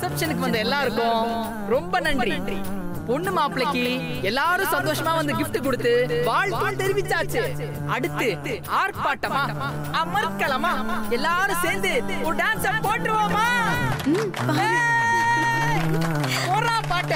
ரிசப்ஷனுக்கு வந்த எல்லாருக்கும் ரொம்ப நன்றி பொண்ணு மாப்பிளைக்கு எல்லாரும் சந்தோஷமா வந்து gift கொடுத்து வாழ்த்து தெரிவிச்சாச்சு அடுத்து ஆர்ப்பாட்டமா அமர்க்கலமா எல்லாரும் சேர்ந்து ஒரு டான்ஸ் போட்டுருவோமா ஏய்! போடுறா பாட்ட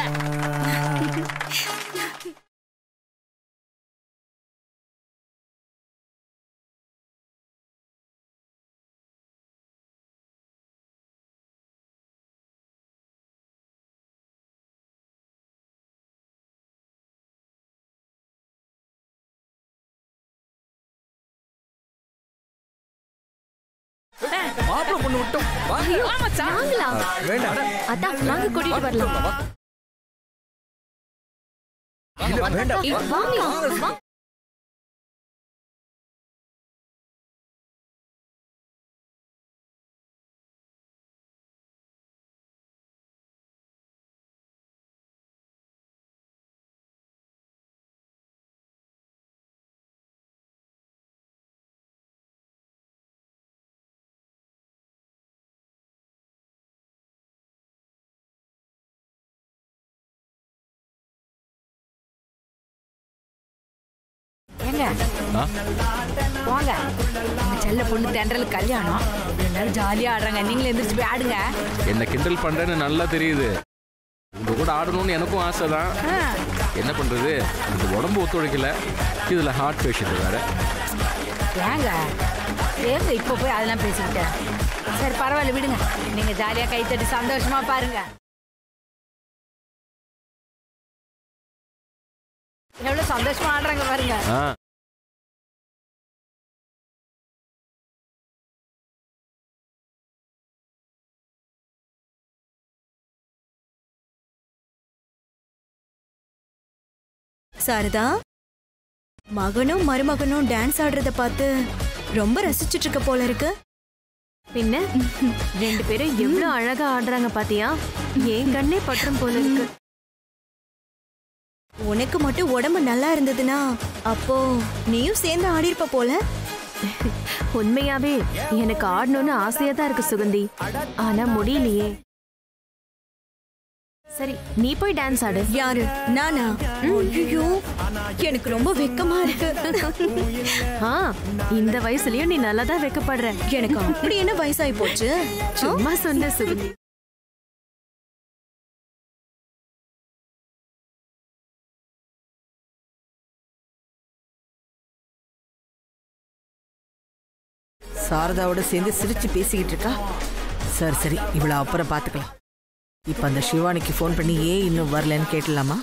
மாப்பிள பொண்ணு விட்டோம் வாங்க ஆமாச்சா வாங்கலாம் வேண்டாம் அத்தா வாங்க கூட்டிட்டு வரலாம் இல்ல வேண்டாம் ஏய், வாங்கலாம் வா. ஏங்க வாங்க உங்க செல்ல பொண்ணு தென்றல் கல்யாணம் எல்லாரும் ஜாலியா ஆடுறாங்க நீங்களும் எந்திரிச்சு போய் ஆடுங்க என்ன கிண்டல் பண்றேன்னு நல்லா தெரியுது உங்க கூட ஆடணும்னு எனக்கும் ஆசை தான் ஆ, என்ன பண்றது இந்த உடம்பு ஒத்துழைக்கல இதுல ஹார்ட் பேஷண்ட் வேற ஏங்க ஏங்க இப்ப போய் அதெல்லாம் பேசிக்கிட்டேன் சரி பரவாயில்ல விடுங்க நீங்க ஜாலியா கை தட்டி சந்தோஷமா பாருங்க எவ்வளவு சந்தோஷமா ஆடுறாங்க பாருங்க ஆ சாரதா மகனும் மருமகனும் டான்ஸ் ஆடுறத பார்த்து ரொம்ப ரசிச்சிட்டு இருக்க போல இருக்கு பின்ன ரெண்டு பேரும் எவ்வளவு அழகா ஆடுறாங்க பாத்தியா என் கண்ணே பற்றும் போல இருக்கு உனக்கு மட்டும் உடம்பு நல்லா இருந்ததுன்னா அப்போ நீயும் சேர்ந்து ஆடிருப்ப போல உண்மையாவே எனக்கு ஆடணும்னு ஆசையா தான் இருக்கு சுகந்தி ஆனா முடியலையே சரி நீ போய் டான்ஸ் ஆடு யாரு நானா ஐயோ எனக்கு ரொம்ப வெக்கமா இருக்கு ஆ இந்த வயசுலயும் நீ நல்லா தான் வெக்கப்படுற எனக்கு அப்படி என்ன வயசாகி போச்சு சும்மா சொன்ன சுகந்தி சாரதாவோட சேர்ந்து சிரிச்சு பேசிக்கிட்டு இருக்கா சரி சரி இவளை அப்புறம் பார்த்துக்கலாம் இப்போ அந்த சிவானிக்கு ஃபோன் பண்ணி ஏன் இன்னும் வரலன்னு கேட்டலாமா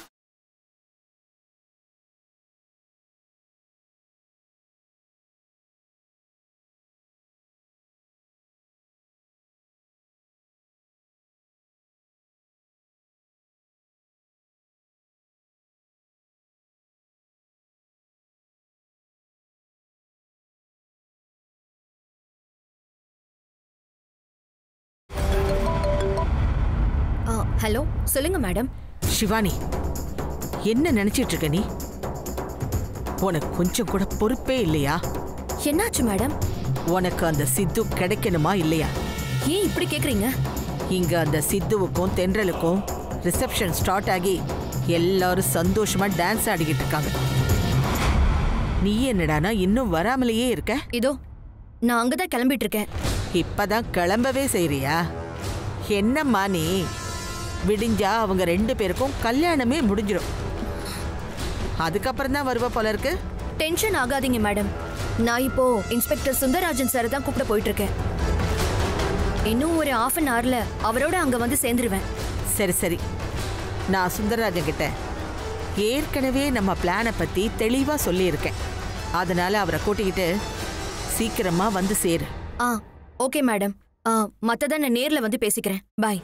ஹலோ சொல்லுங்க மேடம் சிவானி என்ன நினைச்சிட்டு இருக்க நீ உனக்கு கொஞ்சம் கூட பொறுப்பே இல்லையா என்னாச்சு மேடம் உனக்கு அந்த சித்து கிடைக்கணுமா இல்லையா ஏன் இப்படி கேக்குறீங்க இங்க அந்த சித்துவுக்கும் தென்றலுக்கும் ரிசப்ஷன் ஸ்டார்ட் ஆகி எல்லாரும் சந்தோஷமா டான்ஸ் ஆடிக்கிட்டு இருக்காங்க நீ என்னடானா இன்னும் வராமலேயே இருக்க இதோ நான் அங்கதான் கிளம்பிட்டு இருக்கேன் இப்பதான் கிளம்பவே செய்றியா என்னம்மா நீ விடிஞ்சா அவங்க ரெண்டு பேருக்கும் கல்யாணமே முடிஞ்சிடும் அதுக்கப்புறம் தான் வருவ போல இருக்கு டென்ஷன் ஆகாதீங்க மேடம் நான் இப்போ இன்ஸ்பெக்டர் சுந்தரராஜன் சார் தான் கூப்பிட போயிட்டு இருக்கேன் இன்னும் ஒரு half அன் ஹவர்ல அவரோட அங்க வந்து சேர்ந்துருவேன் சரி சரி நான் சுந்தரராஜன் கிட்ட ஏற்கனவே நம்ம பிளானை பத்தி தெளிவா சொல்லியிருக்கேன் அதனால அவரை கூட்டிக்கிட்டு சீக்கிரமா வந்து சேரு ஆ ஓகே மேடம் ஆ மத்தத நான் நேர்ல வந்து பேசிக்கிறேன் பாய்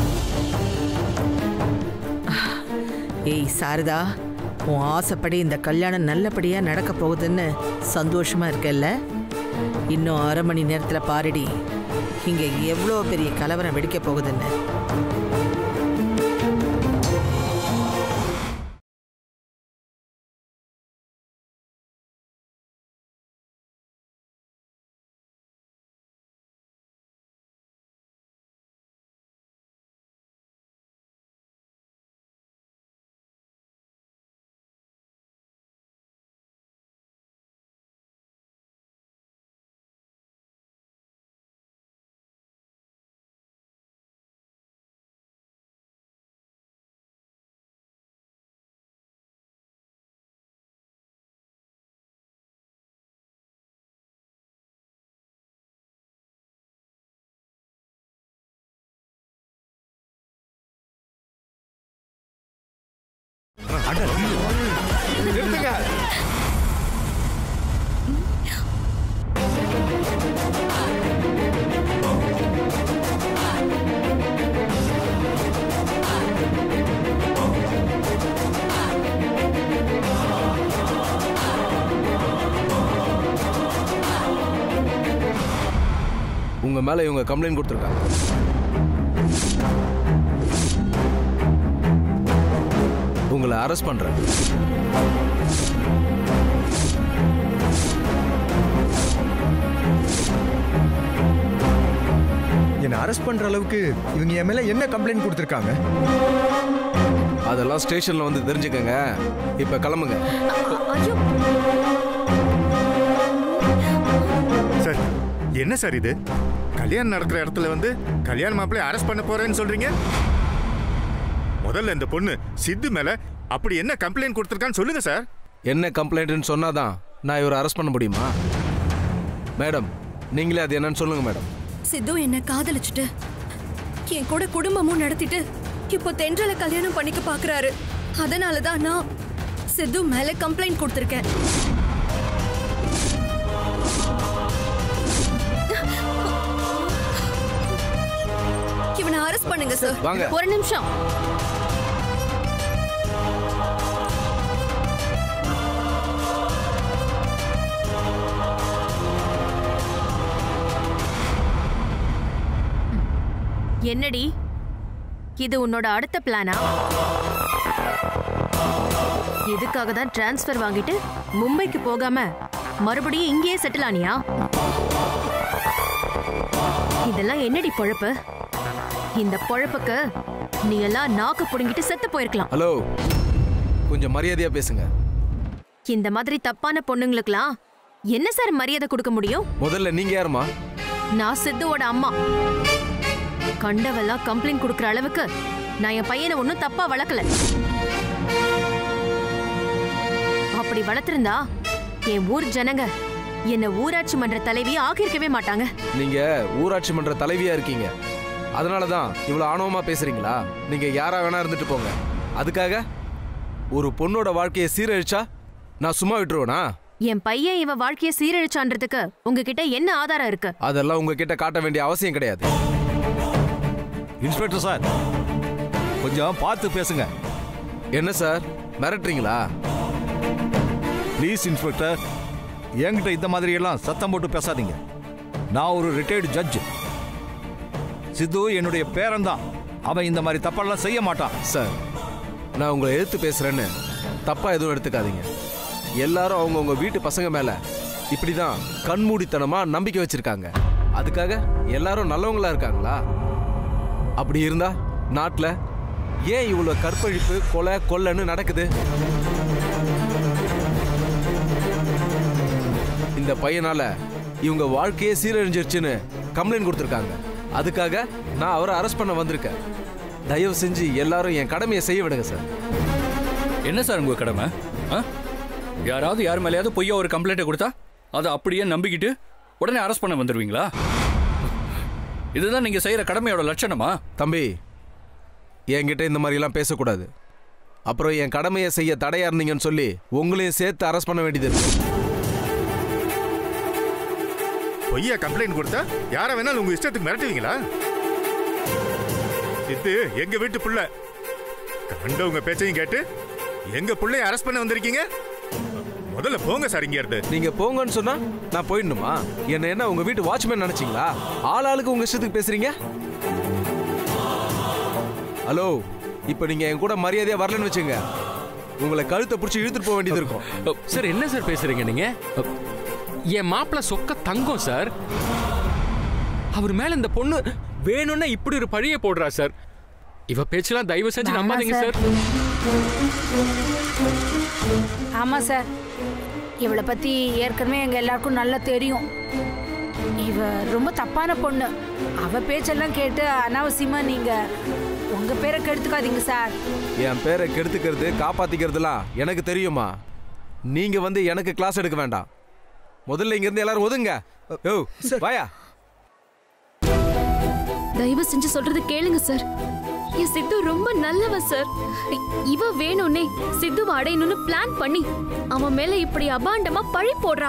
ஏய் சாரதா உன் ஆசைப்படி இந்த கல்யாணம் நல்லபடியா நடக்க போகுதுன்னு சந்தோஷமா இருக்கல்ல இன்னும் அரை மணி நேரத்துல பாருடி இங்க எவ்வளோ பெரிய கலவரம் வெடிக்க போகுதுன்னு நிறுத்துங்க உங்க மேல இவங்க கம்ப்ளைண்ட் கொடுத்துருக்காங்க உங்களை அரெஸ்ட் பண்றேன் என்னை அரெஸ்ட் பண்ற அளவுக்கு இவங்க என் மேல என்ன கம்ப்ளைண்ட் கொடுத்துருக்காங்க அதெல்லாம் ஸ்டேஷன்ல வந்து தெரிஞ்சுக்கங்க இப்ப கிளம்புங்க ஐயோ சார் என்ன சார் இது கல்யாணம் நடக்கிற இடத்துல வந்து கல்யாண மாப்பிள்ளை அரெஸ்ட் பண்ண போறேன்னு சொல்றீங்க முதல்ல இந்த பொண்ணு சித்து மேல அப்படி என்ன கம்ப்ளைண்ட் கொடுத்துருக்கான்னு சொல்லுங்க சார் என்ன கம்ப்ளைண்ட்னு சொன்னாதான் நான் இவரை அரெஸ்ட் பண்ண முடியுமா மேடம் நீங்களே அது என்னன்னு சொல்லுங்க மேடம் சித்து என்ன காதலிச்சுட்டு என் கூட குடும்பமும் நடத்திட்டு இப்போ தென்றலை கல்யாணம் பண்ணிக்க பாக்குறாரு அதனால தான் நான் சித்து மேல கம்ப்ளைண்ட் கொடுத்துருக்கேன் இவனை அரெஸ்ட் பண்ணுங்க சார் வாங்க. ஒரு நிமிஷம் என்னடி இது உன்னோட அடுத்த பிளானா இதுக்காக தான் டிரான்ஸ்ஃபர் வாங்கிட்டு மும்பைக்கு போகாம மறுபடியும் இங்கேயே செட்டில் ஆனியா இதெல்லாம் என்னடி பொழப்பு இந்த பொழப்புக்கு நீ எல்லாம் நாக்கு புடுங்கிட்டு செத்து போயிருக்கலாம் ஹலோ கொஞ்சம் மரியாதையா பேசுங்க இந்த மாதிரி தப்பான பொண்ணுங்களுக்கெல்லாம் என்ன சார் மரியாதை கொடுக்க முடியும் முதல்ல நீங்க யாருமா நான் சித்துவோட அம்மா கண்டவெல்லாம் கம்ப்ளைண்ட் கொடுக்குற அளவுக்கு நான் என் பையனை ஒன்றும் தப்பா வளர்க்கல அப்படி வளர்த்திருந்தா என் ஊர் ஜனங்க என்ன ஊராட்சி மன்ற தலைவி ஆக்கியிருக்கவே மாட்டாங்க நீங்க ஊராட்சி மன்ற தலைவியா இருக்கீங்க அதனால தான் இவ்வளவு ஆணவமா பேசுறீங்களா நீங்க யாரா வேணா இருந்துட்டு போங்க அதுக்காக ஒரு பொண்ணோட வாழ்க்கையை சீரழிச்சா நான் சும்மா விட்டுருவேனா என் பையன் இவன் வாழ்க்கையை சீரழிச்சான்றதுக்கு உங்ககிட்ட என்ன ஆதாரம் இருக்கு அதெல்லாம் உங்ககிட்ட காட்ட வேண்டிய அவசியம் கிடையாது இன்ஸ்பெக்டர் சார் கொஞ்சம் பார்த்து பேசுங்க என்ன சார் மிரட்டுறீங்களா ப்ளீஸ் இன்ஸ்பெக்டர் என்கிட்ட இந்த மாதிரி எல்லாம் சத்தம் போட்டு பேசாதீங்க நான் ஒரு ரிட்டையர்டு ஜட்ஜ் சித்து என்னுடைய பேரன் தான் அவன் இந்த மாதிரி தப்பெல்லாம் செய்ய மாட்டான் சார் நான் உங்களை எதிர்த்து பேசுறேன்னு தப்பா எதுவும் எடுத்துக்காதீங்க எல்லாரும் அவங்கவுங்க வீட்டு பசங்க மேல இப்படிதான் கண்மூடித்தனமா நம்பிக்கை வச்சிருக்காங்க அதுக்காக எல்லாரும் நல்லவங்களா இருக்காங்களா அப்படி இருந்தா நாட்டுல ஏன் இவ்வளவு கற்பழிப்பு கொலை கொள்ளைன்னு நடக்குது இந்த பையனால இவங்க வாழ்க்கையே சீரழிஞ்சிருச்சுன்னு கம்ப்ளைண்ட் கொடுத்துருக்காங்க அதுக்காக நான் அவரை அரெஸ்ட் பண்ண வந்திருக்கேன் தயவு செஞ்சு எல்லாரும் என் கடமையை செய்ய விடுங்க சார் என்ன சார் உங்க கடமை ஆ? யாராவது யார் மேலேயாவது பொய்யா ஒரு கம்ப்ளைண்ட்டை கொடுத்தா அதை அப்படியே நம்பிக்கிட்டு உடனே அரெஸ்ட் பண்ண வந்துடுவீங்களா இதுதான் நீங்க செய்யற கடமையோட லட்சணமா தம்பி என்கிட்ட இந்த மாதிரிலாம் பேசக்கூடாது அப்புறம் என் கடமையை செய்ய தடையா இருந்தீங்கன்னு சொல்லி உங்களையும் சேர்த்து அரெஸ்ட் பண்ண வேண்டியது இருக்கு பொய்யா கம்ப்ளைண்ட் கொடுத்தா யார வேணாலும் உங்க இஷ்டத்துக்கு மிரட்டுவீங்களா சித்து எங்க வீட்டு புள்ள கண்டவங்க பேச்சையும் கேட்டு எங்க புள்ளைய அரெஸ்ட் பண்ண வந்திருக்கீங்க முதல்ல போங்க சார் இங்க இருந்து நீங்க போங்கன்னு சொன்னா நான் போயிடணுமா என்ன என்ன உங்க வீட்டு வாட்ச்மேன் நினைச்சீங்களா ஆள் ஆளுக்கு உங்க இஷ்டத்துக்கு பேசுறீங்க ஹலோ இப்போ நீங்க என் கூட மரியாதையா வரலன்னு வச்சுங்க உங்களை கழுத்தை பிடிச்சி இழுத்துட்டு போக வேண்டியது இருக்கும் சார் என்ன சார் பேசுறீங்க நீங்க என் மாப்பிள்ள சொக்க தங்கம் சார் அவர் மேல இந்த பொண்ணு வேணும்னா இப்படி ஒரு பழிய போடுறா சார் இவ பேச்செல்லாம் தயவு செஞ்சு வேணாம் நம்பாதீங்க சார். சார் ஆமா சார் இவளை பத்தி ஏற்கனவே எங்க எல்லாருக்கும் நல்லா தெரியும் இவ ரொம்ப தப்பான பொண்ணு அவ பேச்செல்லாம் கேட்டு அனாவசியமா நீங்க உங்க பேரை கெடுத்துக்காதீங்க சார் என் பேரை கெடுத்துக்கிறது காப்பாத்திக்கிறதுலாம் எனக்கு தெரியுமா நீங்க வந்து எனக்கு கிளாஸ் எடுக்க வேண்டாம் முதல்ல இங்க இருந்து எல்லாரும் ஒதுங்க யோ வாயா தயவு செஞ்சு சொல்றது கேளுங்க சார் என் சித்து ரொம்ப நல்லவ சார் இ- இவ வேணும்னே சித்துவ அடையணும்னு பிளான் பண்ணி அவன் மேல இப்படி அபாண்டமா பழி போடுறா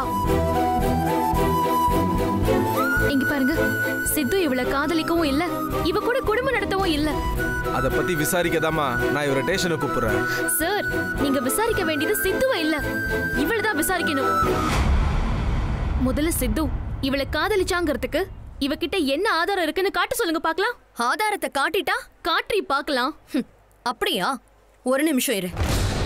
இங்க பாருங்க சித்து இவளை காதலிக்கவும் இல்ல இவ கூட குடும்பம் நடத்தவும் இல்ல அதை பத்தி விசாரிக்கதாமா நான் இவரை ஸ்டேஷனை கூப்பிடுறேன் சார் நீங்க விசாரிக்க வேண்டியது சித்துவ இல்ல இவள தான் விசாரிக்கணும் முதல்ல சித்து இவளை காதலிச்சாங்கிறதுக்கு இவகிட்ட என்ன ஆதாரம் இருக்குன்னு காட்ட சொல்லுங்க பார்க்கலாம் ஆதாரத்தை காட்டிட்டா காற்றி பார்க்கலாம் ஹம், அப்படியா ஒரு நிமிஷம் இரு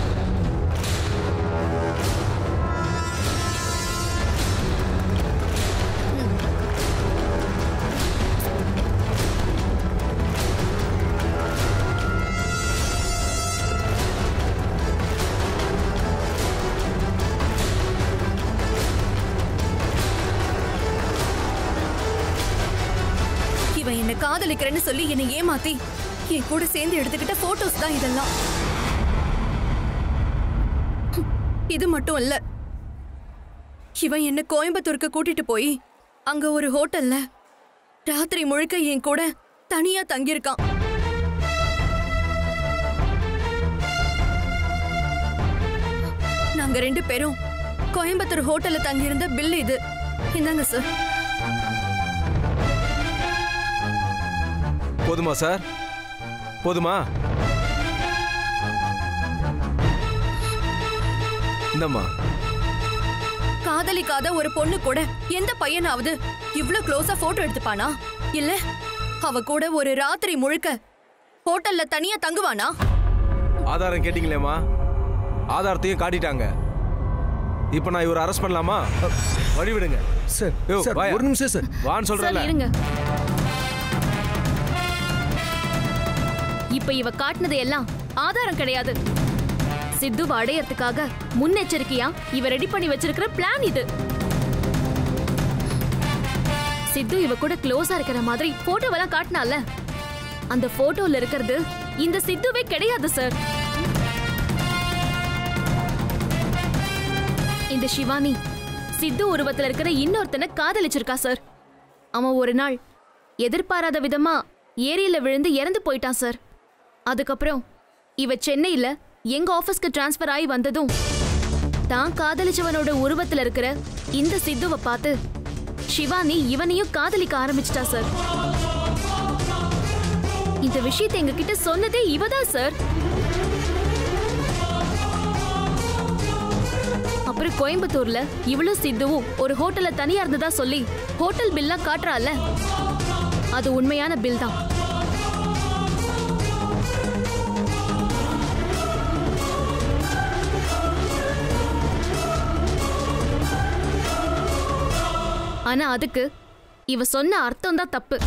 இவன் என்ன காதலிக்கிறேன்னு சொல்லி என்னை ஏமாத்தி என் கூட சேர்ந்து எடுத்துக்கிட்ட போட்டோஸ் தான் இதெல்லாம் ஹம், இது மட்டும் இல்ல இவன் என்ன கோயம்புத்தூருக்கு கூட்டிட்டு போய் அங்க ஒரு ஹோட்டல்ல ராத்திரி முழுக்க என் கூட தனியா தங்கியிருக்கான் நாங்க ரெண்டு பேரும் கோயம்புத்தூர் ஹோட்டல்ல தங்கியிருந்த பில் இது இந்தாங்க சார் போதுமா சார் போதுமா இந்தம்மா காதலிக்காத ஒரு பொண்ணு கூட எந்த பையனாவது இவ்ளோ க்ளோஸா போட்டோ எடுத்துப்பானா இல்ல அவ கூட ஒரு ராத்திரி முழுக்க ஹோட்டல்ல தனியா தங்குவானா ஆதாரம் கேட்டீங்களேம்மா ஆதாரத்தையும் காட்டிட்டாங்க இப்போ நான் இவரை அரெஸ்ட் பண்ணலாமா வழி விடுங்க சார் யோ, சார் வாயா. ஒரு நிமிஷம் சார் வான்னு சார் சொல்றேன்ல இருங்க இப்ப இவ காட்டினது எல்லாம் ஆதாரம் கிடையாது சித்துவ அடையறதுக்காக முன்னெச்சரிக்கையா இவ ரெடி பண்ணி வச்சிருக்கிற பிளான் இது சித்து இவ கூட க்ளோஸா இருக்கிற மாதிரி போட்டோவெல்லாம் காட்டினால அந்த போட்டோல இருக்கிறது இந்த சித்துவே கிடையாது சார் இந்த சிவானி சித்து உருவத்துல இருக்கிற இன்னொருத்தனை காதலிச்சிருக்கா சார் அவன் ஒரு நாள் எதிர்பாராத விதமா ஏரியில விழுந்து இறந்து போயிட்டான் சார் அதுக்கப்புறம் இவ சென்னையில எங்க ஆபீஸ்க்கு டிரான்ஸ்ஃபர் ஆகி வந்ததும் தான் காதலிச்சவனோட உருவத்துல இருக்கிற இந்த சித்துவை பார்த்து சிவானி இவனையும் காதலிக்க ஆரம்பிச்சிட்டா சார் இந்த விஷயத்தை எங்க கிட்ட சொன்னதே இவதான் சார் அப்புறம் கோயம்புத்தூர்ல இவளும் சித்துவும் ஒரு ஹோட்டல்ல தனியா இருந்ததா சொல்லி ஹோட்டல் பில்லாம் காட்டுறால அது உண்மையான பில் தான் ஆனா அதுக்கு இவ சொன்ன அர்த்தம் தான் தப்பு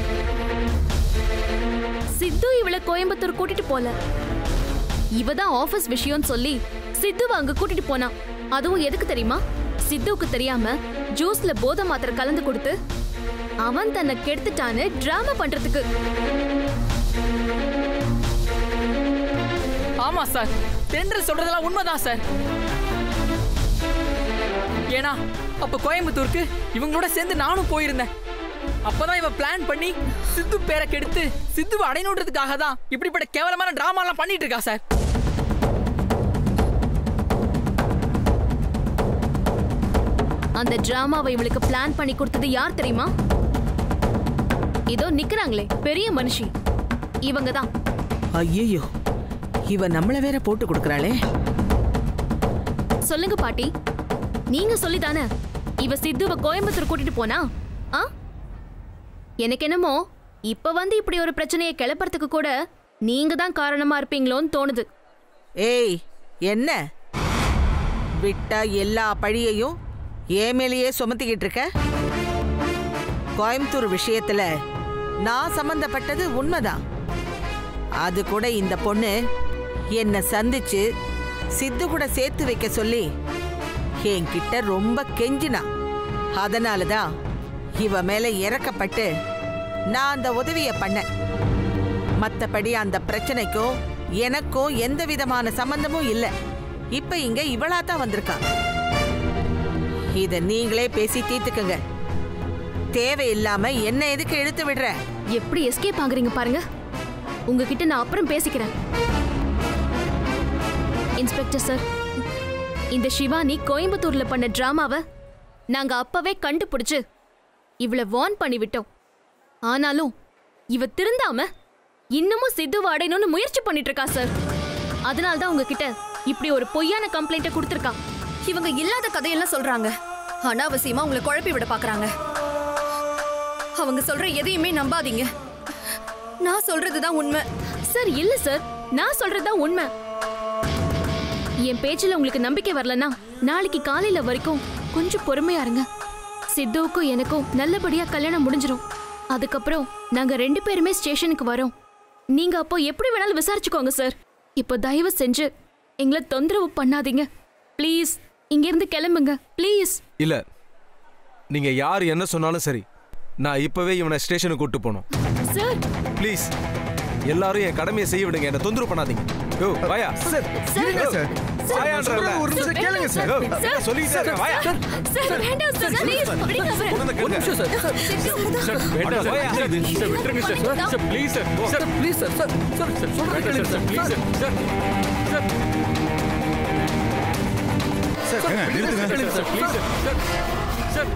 சித்து இவளை கோயம்புத்தூர் கூட்டிட்டு போல இவ தான் ஆபீஸ் விஷயம்னு சொல்லி சித்துவ அங்க கூட்டிட்டு போனான் அதுவும் எதுக்கு தெரியுமா சித்துவுக்கு தெரியாம ஜூஸ்ல போதை மாத்திரை கலந்து கொடுத்து அவன் தன்னை கெடுத்துட்டான்னு டிராமா பண்றதுக்கு ஆமா சார் தென்றல் சொல்றதெல்லாம் உண்மைதான் சார் ஏன்னா அப்ப கோயம்புத்தூருக்கு இவங்களோட சேர்ந்து நானும் போயிருந்தேன் அப்பதான் இவ பிளான் பண்ணி சித்து பேரை கெடுத்து சித்துவை அடையணுன்றதுக்காக தான் இப்படிப்பட்ட கேவலமான டிராமாலாம் பண்ணிட்டு இருக்கா சார் அந்த டிராமாவை இவளுக்கு பிளான் பண்ணி கொடுத்தது யார் தெரியுமா இதோ நிக்கிறாங்களே பெரிய மனுஷி இவங்க தான் ஐயோ இவ நம்மள வேற போட்டு கொடுக்கறாளே சொல்லுங்க பாட்டி நீங்க சொல்லிதானே இவ சித்துவ கோயம்புத்தூர் கூட்டிட்டு போனா ஆ எனக்கு என்னமோ இப்ப வந்து இப்படி ஒரு பிரச்சனையை கிளப்பறதுக்கு கூட நீங்க தான் காரணமா இருப்பீங்களோன்னு தோணுது ஏய் என்ன விட்டா எல்லா பழியையும் ஏன் மேலேயே சுமத்திக்கிட்டு இருக்க கோயம்புத்தூர் விஷயத்துல நான் சம்பந்தப்பட்டது உண்மைதான் அது கூட இந்த பொண்ணு என்னை சந்திச்சு சித்து கூட சேர்த்து வைக்க சொல்லி என்கிட்ட ரொம்ப கெஞ்சினா அதனால தான் இவ மேல இறக்கப்பட்டு நான் அந்த உதவிய பண்ணேன் மத்தபடி அந்த பிரச்சனைக்கும் எனக்கும் எந்த விதமான சம்பந்தமும் இல்ல இப்ப இங்க இவளா தான் வந்திருக்கா இத நீங்களே பேசி தீர்த்துக்குங்க தேவையில்லாம என்ன எதுக்கு இழுத்து விடுற எப்படி எஸ்கேப் ஆகுறீங்க பாருங்க உங்ககிட்ட நான் அப்புறம் பேசிக்கிறேன் இன்ஸ்பெக்டர் சார் இந்த சிவானி கோயம்புத்தூர்ல பண்ண டிராமாவை நாங்க அப்பவே கண்டுபிடிச்சு இவளை வார்ன் பண்ணிவிட்டோம் ஆனாலும் இவ திருந்தாம இன்னமும் சித்துவ அடையணும்னு முயற்சி பண்ணிட்டு இருக்கா சார் அதனால தான் உங்ககிட்ட இப்படி ஒரு பொய்யான கம்ப்ளைண்ட்டை கொடுத்துருக்கா இவங்க இல்லாத கதையெல்லாம் சொல்றாங்க அனாவசியமா உங்களை குழப்பி விட பாக்குறாங்க அவங்க சொல்ற எதையுமே நம்பாதீங்க நான் சொல்றதுதான் உண்மை சார் இல்ல சார் நான் சொல்றதுதான் உண்மை என் பேச்சுல உங்களுக்கு நம்பிக்கை வரலனா நாளைக்கு காலையில வரைக்கும் கொஞ்சம் பொறுமையா இருங்க சித்துவுக்கும் எனக்கும் நல்லபடியா கல்யாணம் முடிஞ்சிரும் அதுக்கப்புறம் நாங்க ரெண்டு பேருமே ஸ்டேஷனுக்கு வரோம் நீங்க அப்போ எப்படி வேணாலும் விசாரிச்சுக்கோங்க சார் இப்போ தயவு செஞ்சு எங்களை தொந்தரவு பண்ணாதீங்க ப்ளீஸ் இங்க இருந்து கிளம்புங்க ப்ளீஸ் இல்ல நீங்க யார் என்ன சொன்னாலும் சரி நான் இப்பவே இவனை ஸ்டேஷனுக்கு கூட்டு போகணும் சார் ப்ளீஸ் எல்லாரும் என் கடமையை செய்ய விடுங்க என்ன தொந்தரவு பண்ணாதீங்க யோ வாயா சார் இருங்க சார் வாயான்றல ஒரு நிமிஷம் கேளுங்க சார் யோ, சொல்லிட்டே இருக்கேன் வாயா சார் வேண்டாம் சார் ப்ளீஸ் விடுங்க சார் ஒரு நிமிஷம் சார் சார் சார் வேண்டாம் சார் சார் இது சார் விட்டுருங்க sir sir please sir sir please sir sir sir sir சொல்றேன் கேளுங்க sir please sir sir sir sir ஏங்க, நிறுத்துங்க கேளுங்க sir please sir sir sir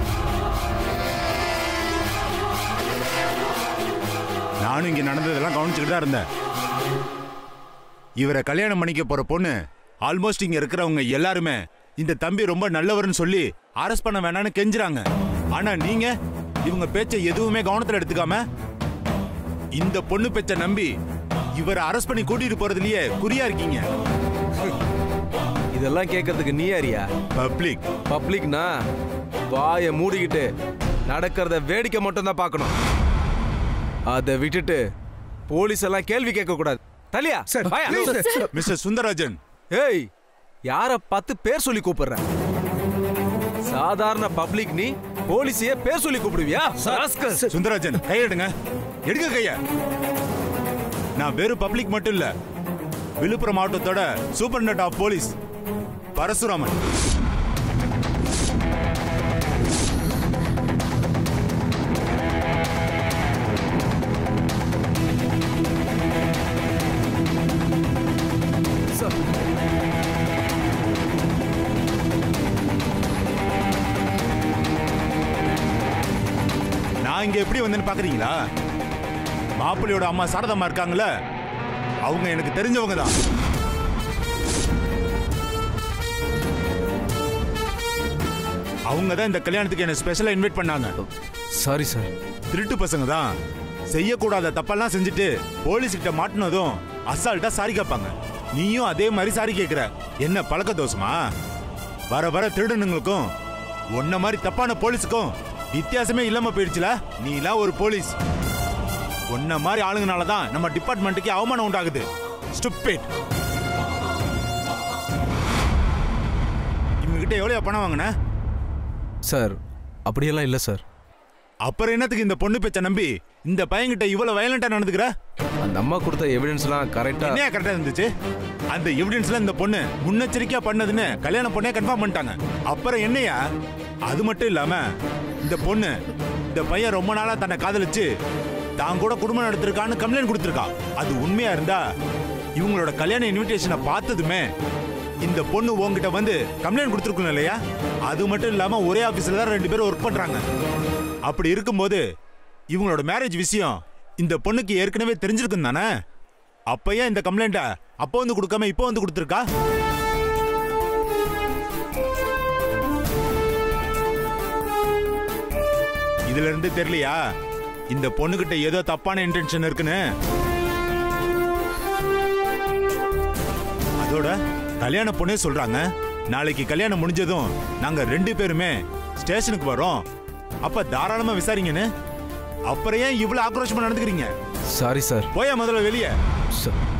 நானும் இங்க நடந்ததெல்லாம் கவனிச்சுக்கிட்டு தான் இருந்தேன் இவரை கல்யாணம் பண்ணிக்க போற பொண்ணு ஆல்மோஸ்ட் இங்க இருக்கிறவங்க எல்லாருமே இந்த தம்பி ரொம்ப நல்லவர்னு சொல்லி அரெஸ்ட் பண்ண வேணாம்னு கெஞ்சுறாங்க ஆனா நீங்க இவங்க பேச்சை எதுவுமே கவனத்துல எடுத்துக்காம இந்த பொண்ணு பேச்ச நம்பி இவரை அரெஸ்ட் பண்ணி கூட்டிட்டு போறதுலயே குறியா இருக்கீங்க இதெல்லாம் கேட்கறதுக்கு நீ யாரியா பப்ளிக் பப்ளிக்னா வாயை மூடிக்கிட்டு நடக்கிறத வேடிக்கை மட்டும் தான் பார்க்கணும் அதை விட்டுட்டு போலீஸ் எல்லாம் கேள்வி கேட்க கூடாது தலியா சார், வாயா. please, sir. மிஸ்டர் சுந்தரராஜன் ஏய் யார பார்த்து பேர் சொல்லி கூப்பிடுற சாதாரண பப்ளிக் நீ போலீஸையே பேர் சொல்லி கூப்பிடுவியா ராஸ்கல். சுந்தரராஜன் கையெடுங்க எடுங்க கைய நான் வெறும் பப்ளிக் மட்டும் இல்ல விழுப்புரம் மாவட்டத்தோட சூப்பர்டென்ட் ஆஃப் போலீஸ் பரசுராமன் நான் இங்க எப்படி வந்தேன்னு பாக்குறீங்களா மாப்பிள்ளையோட அம்மா சாரதம்மா இருக்காங்கல்ல அவங்க எனக்கு தெரிஞ்சவங்க தான் அவங்க தான் இந்த கல்யாணத்துக்கு என்ன ஸ்பெஷலா இன்வைட் பண்ணாங்க சாரி சார் திருட்டு பசங்க தான் செய்யக்கூடாத தப்பெல்லாம் செஞ்சுட்டு போலீஸ் கிட்ட மாட்டினதும் அசால்ட்டா சாரி கேட்பாங்க நீயும் அதே மாதிரி சாரி கேட்கிற என்ன பழக்க தோஷமா வர வர திருடனுங்களுக்கும் உன்ன மாதிரி தப்பான போலீஸுக்கும் வித்தியாசமே இல்லாம போயிடுச்சுல நீலாம் ஒரு போலீஸ் உன்ன மாதிரி ஆளுங்கனால தான் நம்ம டிபார்ட்மெண்ட்டுக்கு அவமானம் உண்டாகுது ஸ்டூபிட் இவங்க கிட்ட எவ்வளவு பணம் வாங்கின சார் அப்படியெல்லாம் இல்லை சார் அப்புறம் என்னத்துக்கு இந்த பொண்ணு பேச்ச நம்பி இந்த பையன்கிட்ட இவ்வளவு வயலண்டா நடந்துக்கிற அந்த அம்மா கொடுத்த எவிடன்ஸ்லாம் கரெக்டா என்னையா கரெக்டா இருந்துச்சு அந்த எவிடன்ஸ்ல இந்த பொண்ணு முன்னெச்சரிக்கையா பண்ணதுன்னு கல்யாண பொண்ணே கன்ஃபார்ம் பண்ணிட்டாங்க அப்புறம் என்னையா அது மட்டும் இல்லாம இந்த பொண்ணு இந்த பையன் ரொம்ப நாளா தன்னை காதலிச்சு தான் கூட குடும்பம் நடத்திருக்கான்னு கம்ப்ளைண்ட் கொடுத்துருக்கா அது உண்மையா இருந்தா இவங்களோட கல்யாண இன்விடேஷனை பார்த்ததுமே இந்த பொண்ணு உங்ககிட்ட வந்து கம்ப்ளைண்ட் கொடுத்துருக்கணும் இல்லையா அது மட்டும் இல்லாம ஒரே ஆபீஸ்ல தான் ரெண்டு பேரும் ஒர்க் பண்றாங்க அப்படி இருக்கும்போது இவங்களோட மேரேஜ் விஷயம் இந்த பொண்ணுக்கு ஏற்கனவே தெரிஞ்சிருக்கும் தானே அப்ப ஏன் இந்த கம்ப்ளைண்ட அப்போ வந்து கொடுக்காம இப்போ வந்து கொடுத்துருக்கா இதுல இருந்து தெரியலையா இந்த பொண்ணுகிட்ட ஏதோ தப்பான இன்டென்ஷன் இருக்குன்னு அதோட கல்யாண பொண்ணே சொல்றாங்க நாளைக்கு கல்யாணம் முடிஞ்சதும் நாங்க ரெண்டு பேருமே ஸ்டேஷனுக்கு வரோம் அப்ப தாராளமா விசாரிங்கன்னு அப்புறம் ஏன் இவ்வளவு ஆக்ரோஷமா நடந்துக்கிறீங்க சாரி சார் போயா முதல்ல வெளியே சார்